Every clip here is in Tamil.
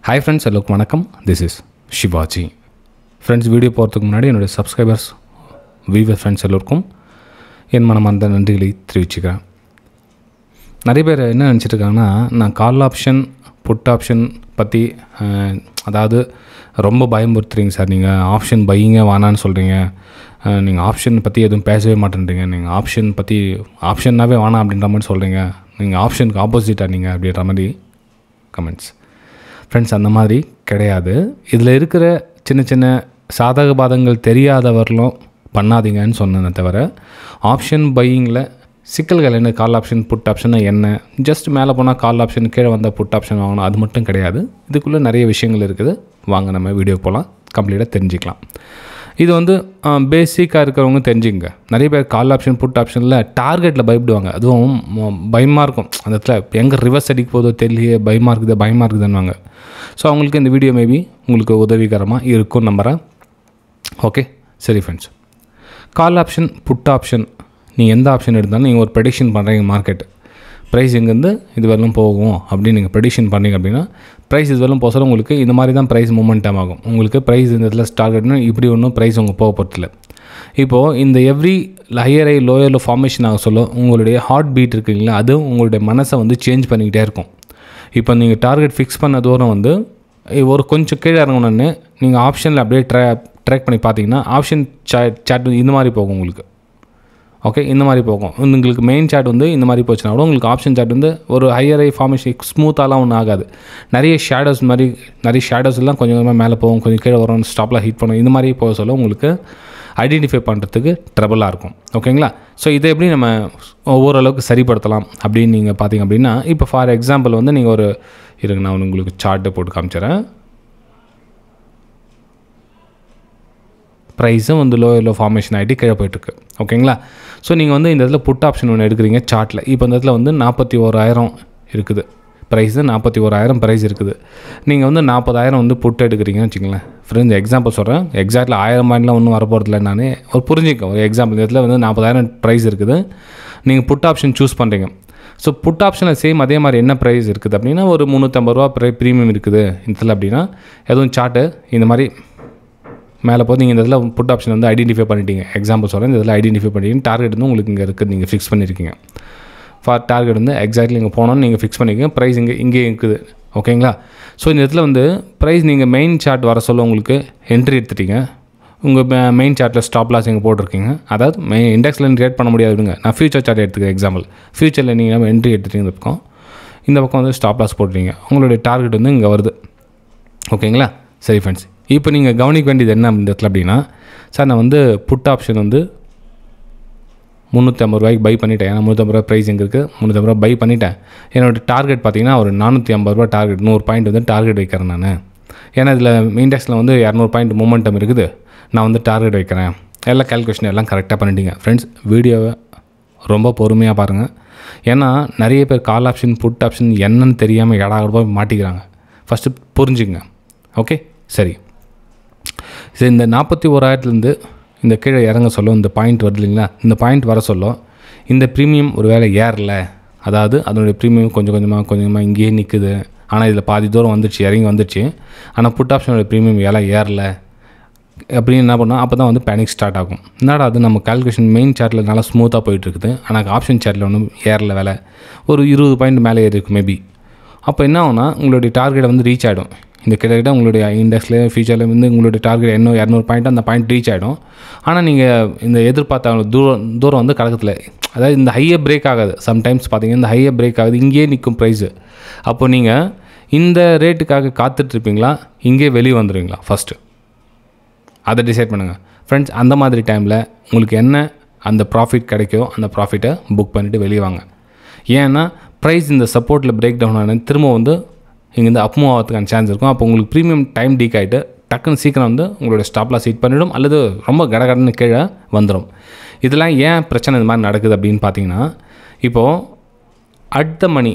ஹாய் ஃப்ரெண்ட்ஸ் எல்லோருக்கும் வணக்கம் this is Shivaji friends video போகிறதுக்கு முன்னாடி என்னுடைய சப்ஸ்கிரைபர்ஸ் வீவர் ஃப்ரெண்ட்ஸ் எல்லோருக்கும் என் மனமார்ந்த நன்றிகளை தெரிவிச்சுக்கிறேன் நிறைய பேர் என்ன நினச்சிட்டு இருக்காங்கன்னா நான் கால் ஆப்ஷன் புட் ஆப்ஷன் பற்றி அஹ், அதாவது ரொம்ப பயமுறுத்துறீங்க சார் நீங்கள் ஆப்ஷன் பையிங்க வேணான்னு சொல்கிறீங்க நீங்கள் ஆப்ஷன் பற்றி எதுவும் பேசவே மாட்டேன்றீங்க நீங்கள் ஆப்ஷன் பற்றி ஆப்ஷன்னாவே வேணாம் அப்படின்ற மாதிரி சொல்கிறீங்க நீங்கள் ஆப்ஷனுக்கு ஆப்போசிட்டாக நீங்கள் அப்படின்ற மாதிரி கமெண்ட்ஸ் ஃப்ரெண்ட்ஸ் அந்த மாதிரி கிடையாது இதில் இருக்கிற சின்ன சின்ன சாதக பாதங்கள் தெரியாதவர்களும் பண்ணாதீங்கன்னு சொன்னேனே தவிர ஆப்ஷன் பையிங்கில் சிக்கல்கள் என்ன கால் ஆப்ஷன் புட் ஆப்ஷன் என்ன ஜஸ்ட் மேலே போனால் கால் ஆப்ஷன் கீழே வந்தால் புட் ஆப்ஷன் வாங்கணும் அது மட்டும் கிடையாது இதுக்குள்ளே நிறைய விஷயங்கள் இருக்குது வாங்க நம்ம வீடியோ போகலாம் கம்ப்ளீட்டாக தெரிஞ்சுக்கலாம் இது வந்து பேசிக்காக இருக்கிறவங்க தெரிஞ்சுங்க நிறைய பேர் கால் ஆப்ஷன் புட் ஆப்ஷனில் டார்கெட்டில் பயப்படுவாங்க அதுவும் ம- பயமாக இருக்கும் அந்த இடத்துல எங்கே ரிவர்ஸ் அடிக்க போதோ தெரியலையே பயமாக இருக்குது பயமாக இருக்குதுன்னுவாங்க ஸோ அவங்களுக்கு இந்த வீடியோ மேபி உங்களுக்கு உதவிகரமாக இருக்கும் நம்புகிறேன் ஓகே சரி friends call option put option நீங்கள் எந்த ஆப்ஷன் எடுத்தாலும் நீங்கள் ஒரு ப்ரெடிக்ஷன் பண்ணுறீங்க மார்க்கெட் ப்ரைஸ் எங்கேருந்து இது வரலும் போகும் அப்படின்னு நீங்கள் ப்ரெடிக்ஷன் பண்ணீங்க அப்படின்னா ப்ரைஸ் இது வரலும் போக சொல்ல உங்களுக்கு இந்த மாதிரி தான் ப்ரைஸ் மூமெண்டம் ஆகும் உங்களுக்கு ப்ரைஸ் இந்த இடத்துல டார்கெட்னு இப்படி ஒன்றும் ப்ரைஸ் உங்கள் போக போகிறதில்ல இப்போது இந்த எவ்ரி ஹையர் ஐ லோயரில் ஃபார்மேஷன் ஆக சொல்ல உங்களுடைய ஹார்ட் பீட் இருக்குங்களா அது உங்களுடைய மனசை வந்து சேஞ்ச் பண்ணிக்கிட்டே இருக்கும் இப்போ நீங்கள் டார்கெட் ஃபிக்ஸ் பண்ண தூரம் வந்து ஒரு கொஞ்சம் கீழே இறங்கணுன்னு நீங்கள் ஆப்ஷனில் அப்படியே ட்ரா ட்ராக் பண்ணி பார்த்தீங்கன்னா ஆப்ஷன் சாட் இந்த மாதிரி போகும் உங்களுக்கு ஓகே இந்த மாதிரி போகும் உங்களுக்கு மெயின் சார்ட் வந்து இந்த மாதிரி போச்சுன்னா கூட உங்களுக்கு ஆப்ஷன் சார்ட் வந்து ஒரு ஹையர் ஐ ஃபார்மேஷன் ஸ்மூத்தாலாம் ஒன்றும் ஆகாது நிறைய ஷேடோஸ் மாதிரி நிறைய ஷேடோஸ் எல்லாம் கொஞ்சம் கொஞ்சமாக மேலே போகும் கொஞ்சம் கீழே வரும் ஸ்டாப்பில் ஹிட் பண்ணும் இந்த மாதிரி போக சொல்ல உங்களுக்கு ஐடென்டிஃபை பண்ணுறதுக்கு ட்ரபிளாக இருக்கும் ஓகேங்களா ஸோ இதை எப்படி நம்ம ஓரளவுக்கு சரிப்படுத்தலாம் அப்படின்னு நீங்கள் பார்த்தீங்க அப்படின்னா இப்போ ஃபார் எக்ஸாம்பிள் வந்து நீங்கள் ஒரு இருங்க நான் உங்களுக்கு சார்ட்டு போட்டு காமிச்சிடுறேன் ப்ரைஸும் வந்து லோ லோ ஃபார்மேஷன் ஆகிட்டு கீழே போயிட்டுருக்கு ஓகேங்களா ஸோ நீங்கள் வந்து இந்த இடத்துல புட் ஆப்ஷன் ஒன்று எடுக்கிறீங்க சார்ட்டில் இப்போ இந்த இடத்துல வந்து நாற்பத்தி ஓராயிரம் இருக்குது ப்ரைஸு நாற்பத்தி ஓராயிரம் ப்ரைஸ் இருக்குது நீங்கள் வந்து நாற்பதாயிரம் வந்து புட் எடுக்கிறீங்கன்னு வச்சுங்களேன் ஃப்ரெண்ட்ஸ் எக்ஸாம்பிள் சொல்கிறேன் எக்ஸாக்டில் ஆயிரம் பாயிண்ட்லாம் ஒன்றும் வரப்போகிறதில்ல நான் ஒரு புரிஞ்சுக்க ஒரு எக்ஸாம்பிள் இந்த இடத்துல வந்து நாற்பதாயிரம் ப்ரைஸ் இருக்குது நீங்கள் புட் ஆப்ஷன் சூஸ் பண்ணுறீங்க ஸோ புட் ஆப்ஷனில் சேம் அதே மாதிரி என்ன ப்ரைஸ் இருக்குது அப்படின்னா ஒரு முந்நூற்றம்பது ரூபா ப்ரை ப்ரீமியம் இருக்குது இந்த இடத்துல அப்படின்னா எதுவும் சார்ட்டு இந்த மாதிரி மேலே போது நீங்கள் இந்த இதில் புட் ஆப்ஷன் வந்து ஐடென்டிஃபை பண்ணிட்டீங்க எக்ஸாம்பிள் சொல்கிறேன் இந்த இதில் ஐடென்டிஃபை பண்ணிட்டீங்க டார்கெட் வந்து உங்களுக்கு இங்கே இருக்குது நீங்கள் ஃபிக்ஸ் பண்ணியிருக்கீங்க ஃபார் டார்கெட் வந்து எக்ஸாக்ட்லி இங்கே போனோன்னு நீங்கள் ஃபிக்ஸ் பண்ணிக்கோங்க ப்ரைஸ் இங்கே இங்கே இருக்குது ஓகேங்களா ஸோ இந்த இடத்துல வந்து ப்ரைஸ் நீங்கள் மெயின் சார்ட் வர சொல்ல உங்களுக்கு என்ட்ரி எடுத்துட்டீங்க உங்கள் மெயின் சார்ட்டில் ஸ்டாப் லாஸ் இங்கே போட்டிருக்கீங்க அதாவது மெயின் இண்டெக்ஸில் ட்ரேட் பண்ண முடியாது விடுங்க நான் ஃபியூச்சர் சார்ட் எடுத்துக்கிறேன் எக்ஸாம்பிள் ஃபியூச்சரில் நீங்கள் நம்ம என்ட்ரி எடுத்துட்டீங்க இந்த பக்கம் இந்த பக்கம் வந்து ஸ்டாப் லாஸ் போட்டுறீங்க உங்களுடைய டார்கெட் வந்து இங்கே வருது ஓகேங்களா சரி ஃப்ரெண்ட்ஸ் இப்போ நீங்கள் கவனிக்க வேண்டியது என்ன இந்த இடத்துல அப்படின்னா சார் நான் வந்து புட் ஆப்ஷன் வந்து முந்நூற்றி ஐம்பது ரூபாய்க்கு பை பண்ணிட்டேன் ஏன்னா முந்நூற்றம்பது ரூபா ப்ரைஸ் எங்கே இருக்குது முந்நூற்றம்பது ரூபா பை பண்ணிட்டேன் என்னோட டார்கெட் பார்த்தீங்கன்னா ஒரு நானூற்றி ஐம்பது ரூபா டார்கெட் நூறு பாயிண்ட் வந்து டார்கெட் வைக்கிறேன் நான் ஏன்னா இதில் இண்டெக்ஸில் வந்து இரநூறு பாயிண்ட் மூமெண்டம் இருக்குது நான் வந்து டார்கெட் வைக்கிறேன் எல்லா கேல்குலேஷன் எல்லாம் கரெக்டாக பண்ணிட்டீங்க ஃப்ரெண்ட்ஸ் வீடியோவை ரொம்ப பொறுமையாக பாருங்கள் ஏன்னா நிறைய பேர் கால் ஆப்ஷன் புட் ஆப்ஷன் என்னன்னு தெரியாமல் எடாகடமாக மாட்டிக்கிறாங்க ஃபஸ்ட்டு புரிஞ்சுங்க ஓகே சரி சரி இந்த நாற்பத்தி ஓராயிரத்துலேருந்து இந்த கீழே இறங்க சொல்ல இந்த பாயிண்ட் வருது இல்லைங்களா இந்த பாயிண்ட் வர சொல்ல இந்த ப்ரீமியம் ஒரு வேளை ஏறல அதாவது அதனுடைய ப்ரீமியம் கொஞ்சம் கொஞ்சமாக கொஞ்சம் கொஞ்சமாக இங்கேயே நிற்குது ஆனால் இதில் பாதி தூரம் வந்துடுச்சு இறங்கி வந்துடுச்சு ஆனால் புட் ஆப்ஷனோட ப்ரீமியம் ஏழை ஏறல அப்படின்னு என்ன பண்ணோம் அப்போ தான் வந்து பேனிக் ஸ்டார்ட் ஆகும் என்னடா அது நம்ம கால்குலேஷன் மெயின் சார்ட்டில் நல்லா ஸ்மூத்தாக போயிட்டு இருக்குது ஆனால் ஆப்ஷன் சார்ட்டில் ஒன்றும் ஏறல வேலை ஒரு இருபது பாயிண்ட் மேலே ஏறி இருக்கு மேபி அப்போ என்ன ஆகும்னா உங்களுடைய டார்கெட்டை வந்து ரீச் ஆகிடும் இந்த கிட்டத்தட்ட உங்களுடைய இண்டெக்ஸில் ஃபியூச்சரில் வந்து உங்களுடைய டார்கெட் இன்னும் இரநூறு பாயிண்ட் அந்த பாயிண்ட் ரீச் ஆகிடும் ஆனால் நீங்கள் இந்த எதிர்பார்த்த தூரம் தூரம் வந்து கடக்கத்தில் அதாவது இந்த ஹையை பிரேக் ஆகாது சம்டைம்ஸ் பார்த்தீங்கன்னா இந்த ஹையை பிரேக் ஆகுது இங்கேயே நிற்கும் ப்ரைஸு அப்போ நீங்கள் இந்த ரேட்டுக்காக காத்துட்ருப்பீங்களா இங்கே வெளியே வந்துடுவீங்களா ஃபஸ்ட்டு அதை டிசைட் பண்ணுங்கள் ஃப்ரெண்ட்ஸ் அந்த மாதிரி டைமில் உங்களுக்கு என்ன அந்த ப்ராஃபிட் கிடைக்கோ அந்த ப்ராஃபிட்டை புக் பண்ணிவிட்டு வெளியே வாங்க ஏன்னா ப்ரைஸ் இந்த சப்போர்ட்டில் பிரேக் டவுன் ஆன திரும்ப வந்து இங்கேருந்து அப் மூவ் ஆகிறதுக்கான சான்ஸ் இருக்கும் அப்போ உங்களுக்கு ப்ரீமியம் டைம் டீக் ஆகிட்டு டக்குன்னு சீக்கிரம் வந்து உங்களோட ஸ்டாப்லாம் சீட் பண்ணிவிடும் அல்லது ரொம்ப கடகடன்னு கீழே வந்துடும் இதெல்லாம் ஏன் பிரச்சனை இந்த மாதிரி நடக்குது அப்படின்னு பார்த்தீங்கன்னா இப்போது at the money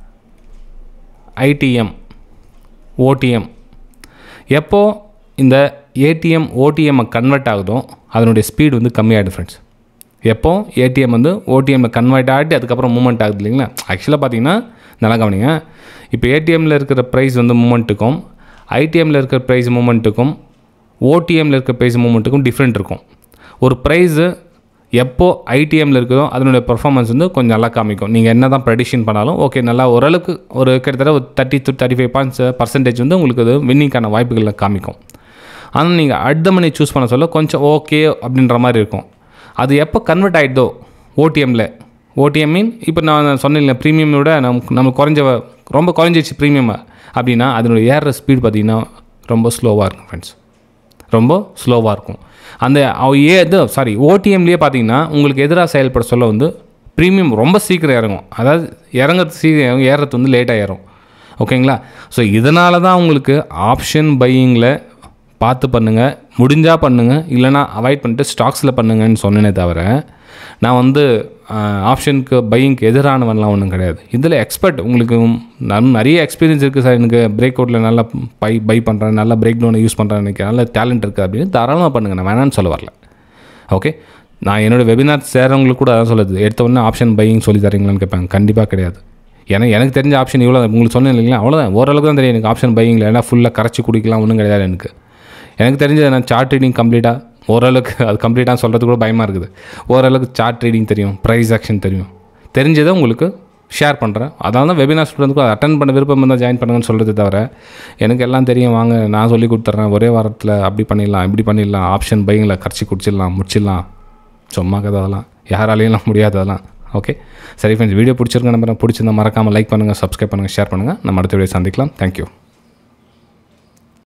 ITM OTM எப்போ இந்த ஏடிஎம் ஓடிஎம்மை கன்வெர்ட் ஆகுதோ அதனுடைய ஸ்பீடு வந்து கம்மியாகிடும் ஃப்ரெண்ட்ஸ் எப்போ ஏடிஎம் வந்து ஓடிஎம்மில் கன்வெர்ட் ஆகிட்டு அதுக்கப்புறம் மூவ்மெண்ட் ஆகுது இல்லைங்களா ஆக்சுவலாக பார்த்தீங்கன்னா நல்லா கவனிங்க இப்போ ஏடிஎம்மில் இருக்கிற ப்ரைஸ் வந்து மூமெண்ட்டுக்கும் ஐடிஎம்மில் இருக்கிற ப்ரைஸ் மூமெண்ட்டுக்கும் ஓடிஎம்மில் இருக்கிற ப்ரைஸ் மூமெண்ட்டுக்கும் டிஃப்ரெண்ட் இருக்கும் ஒரு ப்ரைஸு எப்போ ஐடிஎம்மில் இருக்குதோ அதனுடைய பர்ஃபார்மன்ஸ் வந்து கொஞ்சம் நல்லா காமிக்கும் நீங்கள் என்ன தான் ப்ரெடிஷன் பண்ணாலும் ஓகே நல்லா ஓரளவுக்கு ஒரு கிட்டத்தட்ட ஒரு thirty to thirty five points percentage வந்து உங்களுக்கு அது வின்னிங்கான வாய்ப்புகளை காமிக்கும் ஆனால் நீங்கள் அடுத்த மணி சூஸ் பண்ண சொல்ல கொஞ்சம் ஓகே அப்படின்ற மாதிரி இருக்கும் அது எப்போ கன்வெர்ட் ஆகிடுதோ ஓடிஎம்மில் ஓடிஎம் மீன் இப்போ நான் சொன்னேன் ப்ரீமியம் விட நமக்கு நமக்கு குறைஞ்ச ரொம்ப குறைஞ்சிச்சு ப்ரீமியம் அப்படின்னா அதனுடைய ஏறுற ஸ்பீட் பார்த்திங்கன்னா ரொம்ப ஸ்லோவாக இருக்கும் ஃப்ரெண்ட்ஸ் ரொம்ப ஸ்லோவாக இருக்கும் அந்த அவ- ஏ இது சாரி ஓடிஎம்லேயே பார்த்தீங்கன்னா உங்களுக்கு எதிராக செயல்பட சொல்ல வந்து ப்ரீமியம் ரொம்ப சீக்கிரம் இறங்கும் அதாவது இறங்குறது சீக்கிரம் ஏறுறது வந்து லேட்டாக ஏறும் ஓகேங்களா ஸோ இதனால தான் உங்களுக்கு ஆப்ஷன் பையிங்கில் பார்த்து பண்ணுங்கள் முடிஞ்சால் பண்ணுங்கள் இல்லைனா அவாய்ட் பண்ணிட்டு ஸ்டாக்ஸில் பண்ணுங்கன்னு சொன்னேனே தவிர நான் வந்து ஆப்ஷனுக்கு பையிங்க்கு எதிரானவன்லாம் ஒன்றும் கிடையாது இதில் எக்ஸ்பர்ட் உங்களுக்கு நான் நிறைய எக்ஸ்பீரியன்ஸ் இருக்குது சார் எனக்கு பிரேக் அவுட்டில் நல்லா பை பை பண்ணுறேன் நல்லா பிரேக் டவுனை யூஸ் பண்ணுறேன் எனக்கு நல்ல டேலண்ட் இருக்குது அப்படின்னு தாராளமாக பண்ணுங்கள் நான் வேணான்னு சொல்ல வரல ஓகே நான் என்னோடய வெபினார் சேர்றவங்களுக்கு கூட அதான் சொல்லுது எடுத்த உடனே ஆப்ஷன் பையிங் சொல்லி தரீங்களான்னு கேட்பாங்க கண்டிப்பாக கிடையாது ஏன்னா எனக்கு தெரிஞ்ச ஆப்ஷன் இவ்வளோ உங்களுக்கு சொன்னேன் இல்லைங்களா அவ்வளோதான் ஓரளவுக்கு தான் தெரியும் எனக்கு ஆப்ஷன் பையிங்கில் ஏன்னா ஃபுல்லாக கரைச்சி குடிக்கலாம் ஒன்றும் கிடையாது எனக்கு எனக்கு தெரிஞ்சது நான் சார்ட் ரீடிங் கம்ப்ளீட்டாக ஓரளவுக்கு அது கம்ப்ளீட்டாக சொல்கிறது கூட பயமாக இருக்குது ஓரளவுக்கு சார்ட் ரீடிங் தெரியும் ப்ரைஸ் ஆக்ஷன் தெரியும் தெரிஞ்சதை உங்களுக்கு ஷேர் பண்ணுறேன் அதனால தான் வெபினார் ஸ்டூடெண்ட்க்கு அட்டன் பண்ண விருப்பம் இருந்தால் ஜாயின் பண்ணுங்கன்னு சொல்கிறது தவிர எனக்கு எல்லாம் தெரியும் வாங்க நான் சொல்லி கொடுத்துட்றேன் ஒரே வாரத்தில் அப்படி பண்ணிடலாம் இப்படி பண்ணிடலாம் ஆப்ஷன் பையிங்கில் கரைச்சி குடிச்சிடலாம் முடிச்சிடலாம் சும்மா கதை அதெல்லாம் யாராலையும் முடியாது அதெல்லாம் ஓகே சரி ஃப்ரெண்ட்ஸ் வீடியோ பிடிச்சிருக்க நம்பரை பிடிச்சிருந்தா மறக்காமல் லைக் பண்ணுங்கள் சப்ஸ்கிரைப் பண்ணுங்கள் ஷேர் பண்ணுங்கள் நம்ம அடுத்த வீடியோ சந்திக்கலாம் தேங்க்யூ